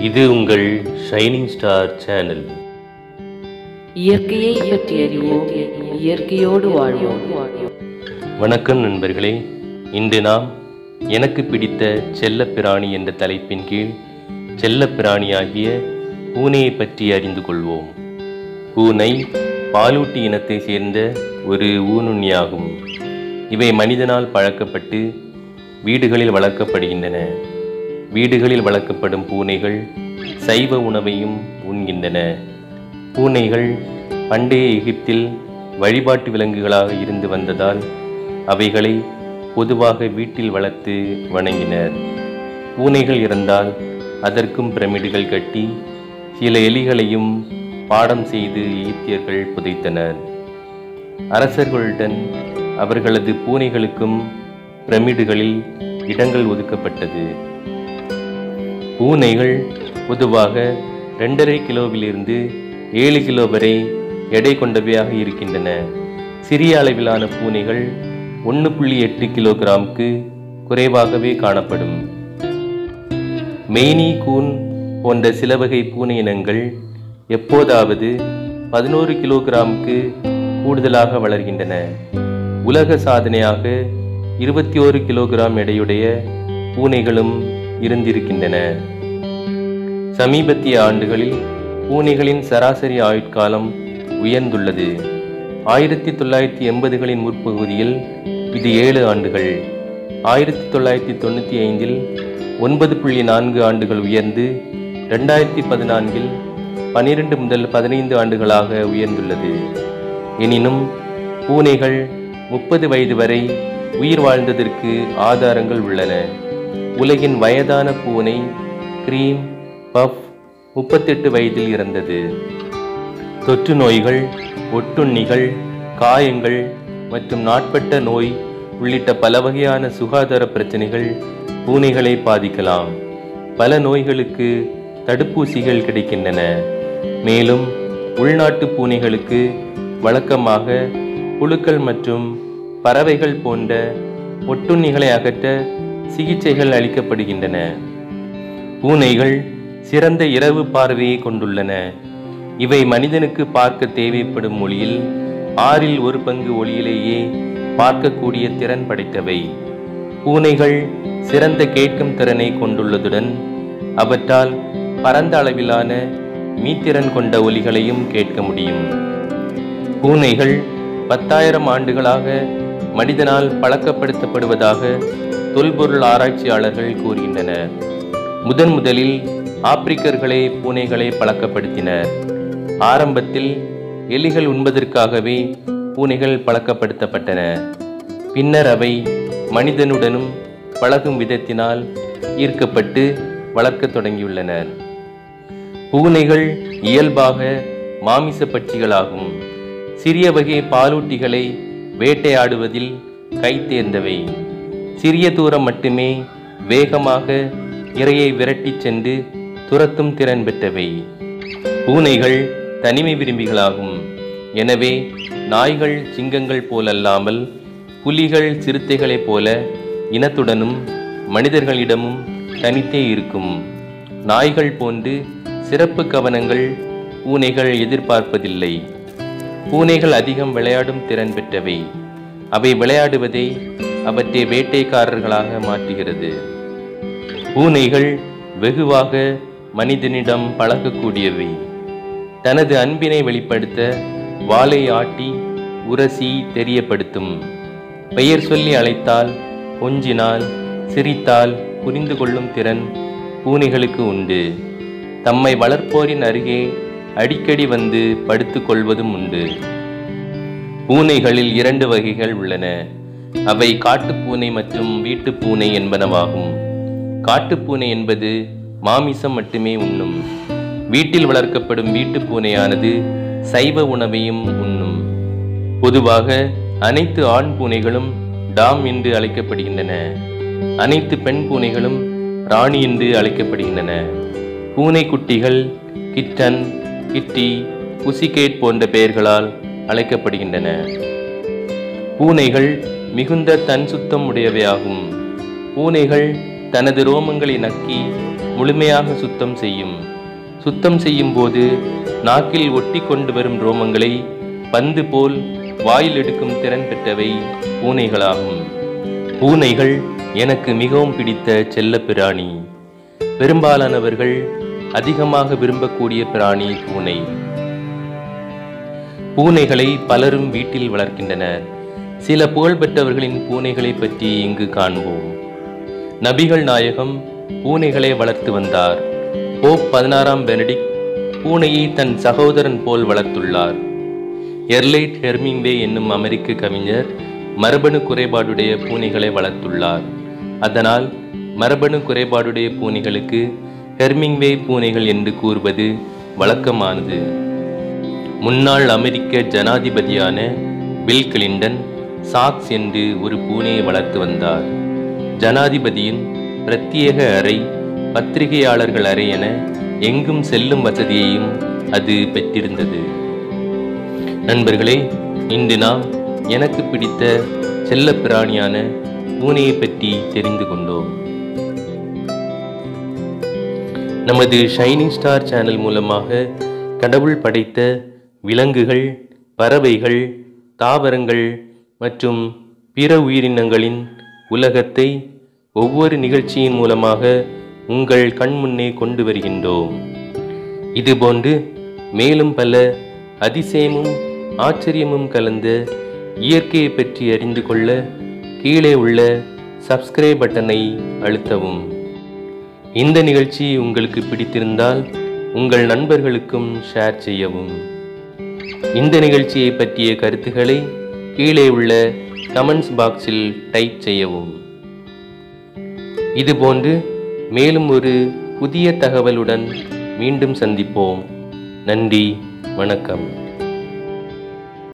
இது உங்கள் shining star channel இயற்கையை பற்றி அறிவோம் இயற்கையோடு வாழ்வோம் வணக்கம் நண்பர்களே இன்று நாம் எனக்கு பிடித்த செல்லப் பிராணி என்ற தலைப்பின் கீழ் செல்லப் பிராணியாகிய பூனையை பற்றி அறிந்து கொள்வோம் பூனை பாலூட்டி இனத்தை சேர்ந்த ஒரு ஊனுண்ணியாகும் இவை மனிதனால் பழக்கப்பட்டு வீடுகளில் வளர்க்கப்படுகின்றன வீடுகளில் வளர்க்கப்படும் பூனைகள் சைவ உணவையும் உண்கின்றன பூனைகள் பண்டைய எகிப்தில் வழிபாட்டு விலங்குகளாக இருந்து வந்ததால் அவைகளை பொதுவாக வீட்டில் வளர்த்து வணங்கினர் பூனைகள் இறந்தால் அதற்கும் பிரமிடுகள் கட்டி சில எலிகளையும் பாடம் செய்து எகிப்தியர்கள் புதைத்தனர் அரசர்களுடன் அவர்களது பூனைகளுக்கும் பிரமிடுகளில் இடங்கள் ஒதுக்கப்பட்டது பூனைகள் பொதுவாக ரெண்டரை கிலோவிலிருந்து ஏழு கிலோ வரை எடை கொண்டவையாக இருக்கின்றன சிறிய அளவிலான பூனைகள் ஒன்று புள்ளி எட்டு கிலோகிராமுக்கு குறைவாகவே காணப்படும் மெய்னி கூன் போன்ற சில வகை பூனை இனங்கள் எப்போதாவது பதினோரு கிலோகிராமுக்கு கூடுதலாக வளர்கின்றன உலக சாதனையாக இருபத்தி ஓரு கிலோகிராம் எடையுடைய பூனைகளும் இருந்திருக்கின்றன சமீபத்திய ஆண்டுகளில் பூனைகளின் சராசரி ஆயுட்காலம் உயர்ந்துள்ளது ஆயிரத்தி தொள்ளாயிரத்தி எண்பதுகளின் முற்பகுதியில் இது ஏழு ஆண்டுகள் ஆயிரத்தி தொள்ளாயிரத்தி தொண்ணூற்றி ஐந்தில் ஒன்பது புள்ளி நான்கு ஆண்டுகள் உயர்ந்து ரெண்டாயிரத்தி பதினான்கில் பனிரெண்டு முதல் பதினைந்து ஆண்டுகளாக உயர்ந்துள்ளது எனினும் பூனைகள் முப்பது வயது வரை உயிர் வாழ்ந்ததற்கு ஆதாரங்கள் உள்ளன உலகின் வயதான பூனை கிரீம் பஃப் முப்பத்தெட்டு வயதில் இறந்தது தொற்று நோய்கள் ஒட்டுண்ணிகள் காயங்கள் மற்றும் நாட்பட்ட நோய் உள்ளிட்ட பல வகையான சுகாதார பிரச்சனைகள் பூனைகளை பாதிக்கலாம் பல நோய்களுக்கு தடுப்பூசிகள் கிடைக்கின்றன மேலும் உள்நாட்டு பூனைகளுக்கு வழக்கமாக புழுக்கள் மற்றும் பறவைகள் போன்ற ஒட்டுண்ணிகளை அகற்ற சிகிச்சைகள் அளிக்கப்படுகின்றன பூனைகள் சிறந்த இரவு பார்வையை கொண்டுள்ளன இவை மனிதனுக்கு பார்க்க தேவைப்படும் ஒளியில் ஆறில் ஒரு பங்கு ஒளியிலேயே பார்க்கக்கூடிய திறன் படைத்தவை பூனைகள் சிறந்த கேட்கும் திறனை கொண்டுள்ளதுடன் அவற்றால் பரந்த அளவிலான மீத்திறன் கொண்ட ஒலிகளையும் கேட்க முடியும் பூனைகள் பத்தாயிரம் ஆண்டுகளாக மனிதனால் பழக்கப்படுத்தப்படுவதாக தொல்பொருள் ஆராய்ச்சியாளர்கள் கூறுகின்றனர் முதன் முதலில் ஆப்பிரிக்கர்களே பூனைகளை பழக்கப்படுத்தினர் ஆரம்பத்தில் எலிகள் உண்பதற்காகவே பூனைகள் பழக்கப்படுத்தப்பட்டன பின்னர் அவை மனிதனுடனும் பழகும் விதத்தினால் ஈர்க்கப்பட்டு வளர்க்கத் தொடங்கியுள்ளனர் பூனைகள் இயல்பாக மாமிச பட்சிகளாகும் சிறிய வகை பாலூட்டிகளை வேட்டையாடுவதில் கை தேர்ந்தவை சிறிய தூரம் மட்டுமே வேகமாக இரையை விரட்டிச் சென்று துரத்தும் திறன் பெற்றவை பூனைகள் தனிமை விரும்பிகளாகும் எனவே நாய்கள் சிங்கங்கள் போலல்லாமல் புலிகள் சிறுத்தைகளைப் போல இனத்துடனும் மனிதர்களிடமும் தனித்தே இருக்கும் நாய்கள் போன்று சிறப்பு கவனங்கள் பூனைகள் எதிர்பார்ப்பதில்லை பூனைகள் அதிகம் விளையாடும் திறன் பெற்றவை அவை விளையாடுவதை அவற்றை வேட்டைக்காரர்களாக மாற்றுகிறது பூனைகள் வெகுவாக மனிதனிடம் பழகக்கூடியவை தனது அன்பினை வெளிப்படுத்த வாளை ஆட்டி உரசி தெரியப்படுத்தும் பெயர் சொல்லி அழைத்தால் கொஞ்சினால் சிரித்தால் புரிந்து கொள்ளும் திறன் பூனைகளுக்கு உண்டு தம்மை வளர்ப்போரின் அருகே அடிக்கடி வந்து படுத்துக் கொள்வதும் உண்டு பூனைகளில் இரண்டு வகைகள் உள்ளன அவை காட்டுப்பூனை மற்றும் வீட்டுப்பூனை என்பனவாகும் காட்டுப்பூனை என்பது மாமிசம் மட்டுமே உண்ணும் வீட்டில் வளர்க்கப்படும் வீட்டுப் பூனையானது சைவ உணவையும் உண்ணும் பொதுவாக அனைத்து ஆண் பூனைகளும் டாம் என்று அழைக்கப்படுகின்றன அனைத்து பெண் பூனைகளும் ராணி என்று அழைக்கப்படுகின்றன பூனைக்குட்டிகள் கிட்டன் கிட்டி புசிகேட் போன்ற பெயர்களால் அழைக்கப்படுகின்றன பூனைகள் மிகுந்த தன் சுத்தம் உடையவையாகும் பூனைகள் தனது ரோமங்களை நக்கி முழுமையாக சுத்தம் செய்யும் சுத்தம் செய்யும் போது நாக்கில் ஒட்டி கொண்டு வரும் ரோமங்களை பந்து போல் வாயில் எடுக்கும் திறன் பெற்றவை பூனைகளாகும் பூனைகள் எனக்கு மிகவும் பிடித்த செல்ல பிராணி பெரும்பாலானவர்கள் அதிகமாக விரும்பக்கூடிய பிராணி பூனை பூனைகளை பலரும் வீட்டில் வளர்க்கின்றனர் சில புகழ்பெற்றவர்களின் பூனைகளை பற்றி இங்கு காண்போம் நபிகள் நாயகம் பூனைகளை வளர்த்து வந்தார் போப் பதினாறாம் பெனடிக் பூனையை தன் சகோதரன் போல் வளர்த்துள்ளார் எர்லைட் ஹெர்மிங்வே என்னும் அமெரிக்க கவிஞர் மரபணு குறைபாடுடைய பூனைகளை வளர்த்துள்ளார் அதனால் மரபணு குறைபாடுடைய பூனைகளுக்கு ஹெர்மிங்வே பூனைகள் என்று கூறுவது வழக்கமானது முன்னாள் அமெரிக்க ஜனாதிபதியான பில் கிளின்டன் சாக்ஸ் என்று ஒரு பூனையை வளர்த்து வந்தார் ஜனாதிபதியின் பிரத்யேக அறை பத்திரிகையாளர்கள் அறை என எங்கும் செல்லும் வசதியையும் அது பெற்றிருந்தது நண்பர்களே இன்று நாம் எனக்கு பிடித்த செல்லப் பிராணியான பூனையை பற்றி தெரிந்து கொண்டோம் நமது ஷைனிங் ஸ்டார் சேனல் மூலமாக கடவுள் படைத்த விலங்குகள் பறவைகள் தாவரங்கள் மற்றும் பிற உயிரினங்களின் உலகத்தை ஒவ்வொரு நிகழ்ச்சியின் மூலமாக உங்கள் கண் முன்னே கொண்டு வருகின்றோம் இதுபோன்று மேலும் பல அதிசயமும் ஆச்சரியமும் கலந்த இயற்கையை பற்றி அறிந்து கொள்ள கீழே உள்ள சப்ஸ்கிரைப் பட்டனை அழுத்தவும் இந்த நிகழ்ச்சி உங்களுக்கு பிடித்திருந்தால் உங்கள் நண்பர்களுக்கும் ஷேர் செய்யவும் இந்த நிகழ்ச்சியை பற்றிய கருத்துக்களை கீழே உள்ள கமெண்ட்ஸ் பாக்ஸில் டைப் செய்யவும் இதுபோன்று மேலும் ஒரு புதிய தகவலுடன் மீண்டும் சந்திப்போம் நன்றி வணக்கம்